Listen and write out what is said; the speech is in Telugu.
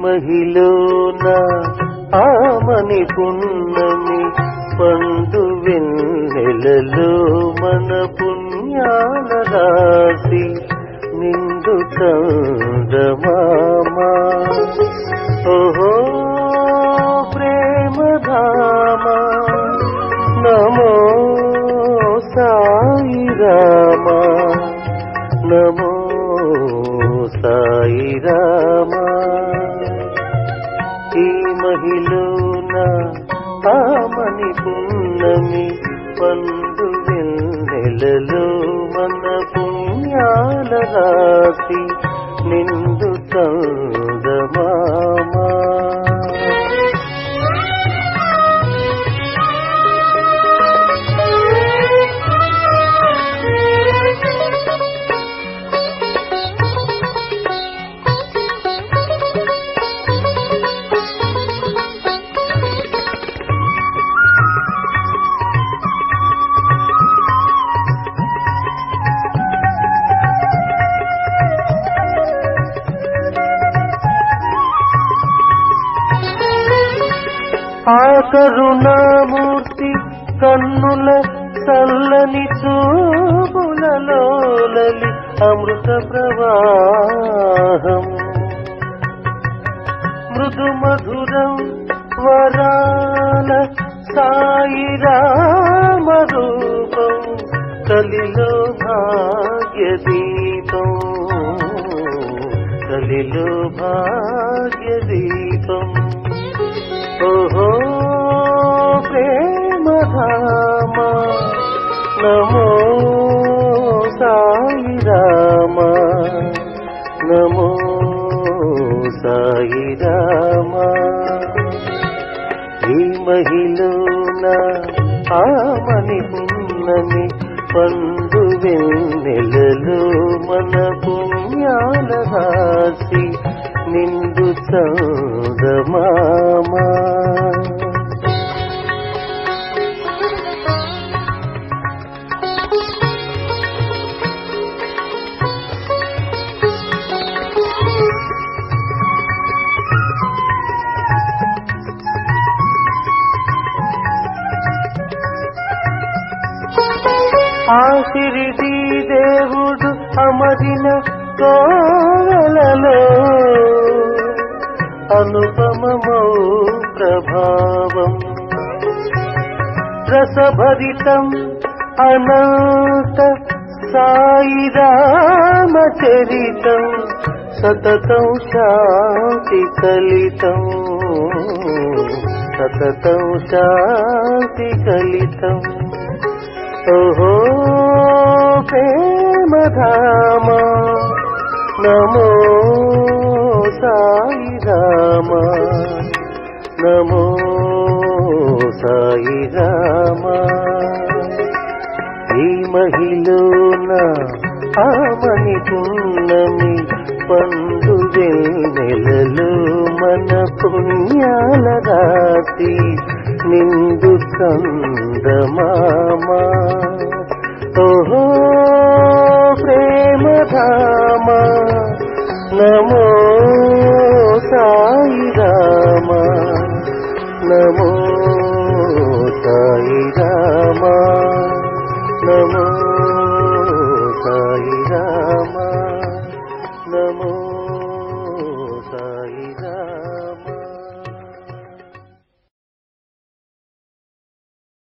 మహిళన ఆమని పున్నమి పండు వెన్నెలలో మన పుణ్యాల రాశి నిండు చందమామా ఓహో ప్రేమధామ నమో సాయి రామ నమో సాయి రామ ఈ మహిళన ఆమని పున్నమి పండు వెన్నెలలో మన పుణ్యాల రాశి నిండు చందమామా ఆ కరుణామూర్తి కన్నుల చల్లని చూపులలో లలి అమృత ప్రవాహం మృదు మధురం వరాల సాయి రామ రూపం కలిలో భాగ్య దీపం కలిలో భాగ్య దీపం ఓహో ప్రేమధామ నమో సాయి రామ నమో సాయి రామ ఈ మహిళన ఆమని పున్నమి పండు వెన్నెలలో మన పుణ్యాల రాశి నిండు చందమామా ఆ సిరిడి దేవుడు అమరిన కోవలలో అనుపమమౌ ప్రభావం రసభరితం అనంత సాయి రామచరితం సతతం శాంతి కలితం సతతం శాంతి కలితం ఓహో ప్రేమధామ నమో సాయి రామ నమో సాయి రామ ఈ మహిళన ఆమని పున్నమి పండు వెన్నెలలో మన పుణ్యాల రాతి నిండు చందమామా ఓహో ప్రేమధామ నమో